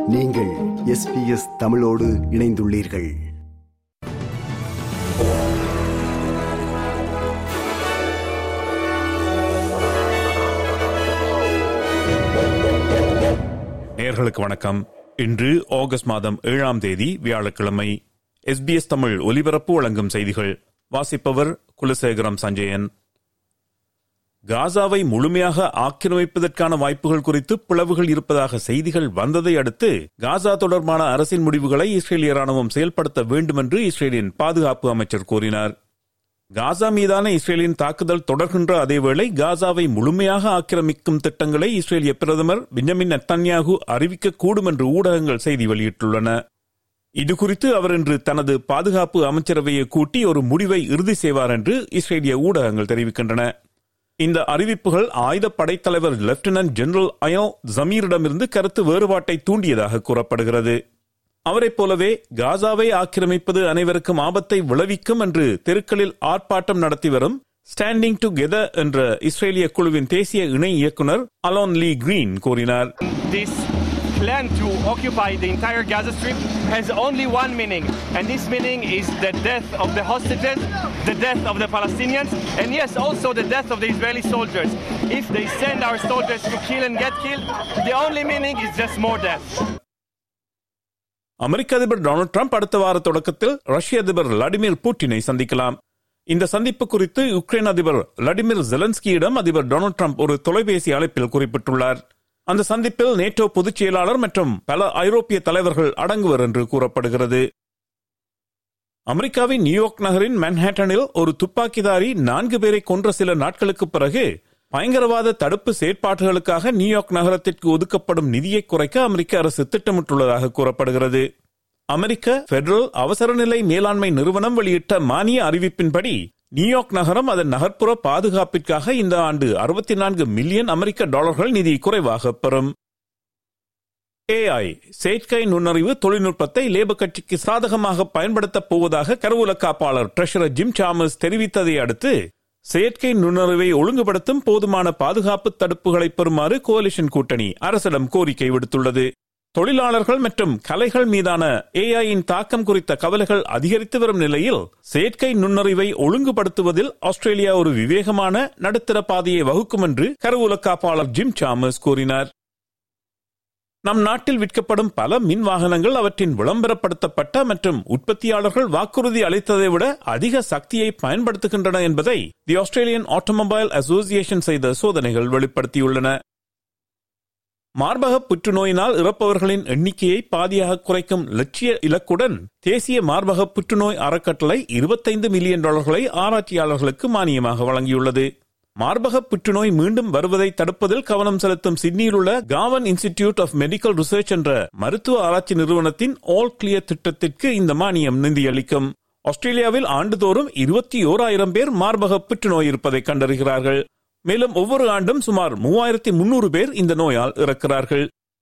நீங்கள் எஸ்பிஎஸ் தமிழோடு இணைந்துள்ளீர்கள் நேர்களுக்கு வணக்கம் இன்று ஆகஸ்ட் மாதம் ஏழாம் தேதி வியாழக்கிழமை எஸ்பிஎஸ் தமிழ் ஒலிபரப்பு வழங்கும் செய்திகள் வாசிப்பவர் குலசேகரம் சஞ்சயன் காசாவை முழுமையாக ஆக்கிரமிப்பதற்கான வாய்ப்புகள் குறித்து பிளவுகள் இருப்பதாக செய்திகள் வந்ததை அடுத்து காசா தொடர்பான அரசின் முடிவுகளை இஸ்ரேலிய ராணுவம் செயல்படுத்த வேண்டும் என்று இஸ்ரேலின் பாதுகாப்பு அமைச்சர் கூறினார் காசா மீதான இஸ்ரேலின் தாக்குதல் தொடர்கின்ற அதேவேளை காசாவை முழுமையாக ஆக்கிரமிக்கும் திட்டங்களை இஸ்ரேலிய பிரதமர் பெஞ்சமின் நெத்தன்யாகு அறிவிக்கக்கூடும் என்று ஊடகங்கள் செய்தி வெளியிட்டுள்ளன இதுகுறித்து அவர் இன்று தனது பாதுகாப்பு அமைச்சரவையை கூட்டி ஒரு முடிவை இறுதி செய்வார் என்று இஸ்ரேலிய ஊடகங்கள் தெரிவிக்கின்றன இந்த அறிவிப்புகள் ஆயுத படைத்தலைவர் லெப்டினன்ட் ஜெனரல் அயோ ஜமீரிடமிருந்து கருத்து வேறுபாட்டை தூண்டியதாக கூறப்படுகிறது அவரைப் போலவே காசாவை ஆக்கிரமிப்பது அனைவருக்கும் ஆபத்தை விளைவிக்கும் என்று தெருக்களில் ஆர்ப்பாட்டம் நடத்தி வரும் ஸ்டாண்டிங் டுகெதர் என்ற இஸ்ரேலிய குழுவின் தேசிய இணை இயக்குனர் அலோன் லீ கிரீன் கூறினார் this plan to occupy the entire Gaza Strip has only one meaning, and this meaning is the death of the hostages, the death of the Palestinians, and yes, also the death of the Israeli soldiers. If they send our soldiers to kill and get killed, the only meaning is just more death. அமெரிக்க அதிபர் Donald Trump அடுத்த வார தொடக்கத்தில் ரஷ்ய அதிபர் Vladimir புட்டினை சந்திக்கலாம் இந்த சந்திப்பு குறித்து யுக்ரைன் அதிபர் விளாடிமிர் ஜெலன்ஸ்கியிடம் அதிபர் டொனால்டு டிரம்ப் ஒரு தொலைபேசி அழைப்பில் குறிப்பிட்டுள்ளார் அந்த சந்திப்பில் நேட்டோ பொதுச் செயலாளர் மற்றும் பல ஐரோப்பிய தலைவர்கள் அடங்குவர் என்று கூறப்படுகிறது அமெரிக்காவின் நியூயார்க் நகரின் மன்ஹேட்டனில் ஒரு துப்பாக்கிதாரி நான்கு பேரை கொன்ற சில நாட்களுக்கு பிறகு பயங்கரவாத தடுப்பு செயற்பாடுகளுக்காக நியூயார்க் நகரத்திற்கு ஒதுக்கப்படும் நிதியை குறைக்க அமெரிக்க அரசு திட்டமிட்டுள்ளதாக கூறப்படுகிறது அமெரிக்க பெடரல் அவசரநிலை மேலாண்மை நிறுவனம் வெளியிட்ட மானிய அறிவிப்பின்படி நியூயார்க் நகரம் அதன் நகர்ப்புற பாதுகாப்பிற்காக இந்த ஆண்டு அறுபத்தி நான்கு மில்லியன் அமெரிக்க டாலர்கள் நிதி குறைவாக பெறும் ஏஐ செயற்கை நுண்ணறிவு தொழில்நுட்பத்தை லேபர் கட்சிக்கு சாதகமாக பயன்படுத்தப் போவதாக கருவூல காப்பாளர் ட்ரெஷரர் ஜிம் சாமஸ் தெரிவித்ததை அடுத்து செயற்கை நுண்ணறிவை ஒழுங்குபடுத்தும் போதுமான பாதுகாப்பு தடுப்புகளை பெறுமாறு கோலிஷன் கூட்டணி அரசிடம் கோரிக்கை விடுத்துள்ளது தொழிலாளர்கள் மற்றும் கலைகள் மீதான ஏஐயின் தாக்கம் குறித்த கவலைகள் அதிகரித்து வரும் நிலையில் செயற்கை நுண்ணறிவை ஒழுங்குபடுத்துவதில் ஆஸ்திரேலியா ஒரு விவேகமான நடுத்தர பாதையை வகுக்கும் என்று கருவூல காப்பாளர் ஜிம் சாமஸ் கூறினார் நம் நாட்டில் விற்கப்படும் பல மின் வாகனங்கள் அவற்றின் விளம்பரப்படுத்தப்பட்ட மற்றும் உற்பத்தியாளர்கள் வாக்குறுதி அளித்ததை விட அதிக சக்தியை பயன்படுத்துகின்றன என்பதை தி ஆஸ்திரேலியன் ஆட்டோமொபைல் அசோசியேஷன் செய்த சோதனைகள் வெளிப்படுத்தியுள்ளன மார்பக புற்றுநோயினால் இறப்பவர்களின் எண்ணிக்கையை பாதியாக குறைக்கும் லட்சிய இலக்குடன் தேசிய மார்பக புற்றுநோய் அறக்கட்டளை இருபத்தைந்து மில்லியன் டாலர்களை ஆராய்ச்சியாளர்களுக்கு மானியமாக வழங்கியுள்ளது மார்பக புற்றுநோய் மீண்டும் வருவதை தடுப்பதில் கவனம் செலுத்தும் சிட்னியில் உள்ள Garvan institute of medical research என்ற மருத்துவ ஆராய்ச்சி நிறுவனத்தின் ஆல் கிளியர் திட்டத்திற்கு இந்த மானியம் நிதியளிக்கும் ஆஸ்திரேலியாவில் ஆண்டுதோறும் இருபத்தி ஓராயிரம் பேர் மார்பக புற்றுநோய் இருப்பதை கண்டறிகிறார்கள் மேலும் ஒவ்வொரு ஆண்டும் சுமார் மூவாயிரத்தி முன்னூறு பேர் இந்த நோயால் இறக்கிறார்கள்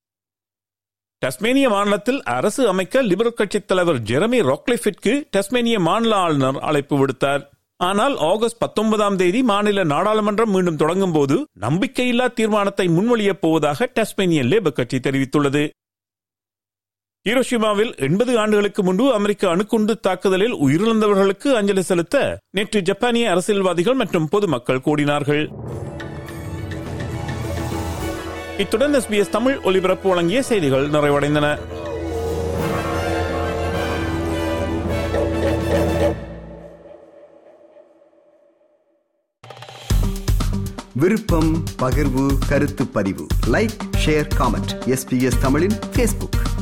டஸ்மேனிய மாநிலத்தில் அரசு அமைக்க லிபரல் கட்சித் தலைவர் ஜெரமி ராக்லிஃபிற்கு டஸ்மேனிய மாநில ஆளுநர் அழைப்பு விடுத்தார் ஆனால் ஆகஸ்ட் பத்தொன்பதாம் தேதி மாநில நாடாளுமன்றம் மீண்டும் தொடங்கும் போது நம்பிக்கையில்லா தீர்மானத்தை முன்மொழியப் போவதாக டஸ்மேனிய லேபர் கட்சி தெரிவித்துள்ளது ஹீரோஷிமாவில் எண்பது ஆண்டுகளுக்கு முன்பு அமெரிக்க அணுகுண்டு தாக்குதலில் உயிரிழந்தவர்களுக்கு அஞ்சலி செலுத்த நேற்று ஜப்பானிய அரசியல்வாதிகள் மற்றும் பொதுமக்கள் கூடினார்கள் இத்துடன் எஸ்பிஎஸ் தமிழ் ஒலிபரப்பு வழங்கிய செய்திகள் நிறைவடைந்தன விருப்பம் பகிர்வு கருத்து பதிவு லைக் ஷேர் காமெண்ட் எஸ்பிஎஸ் தமிழின் ஃபேஸ்புக்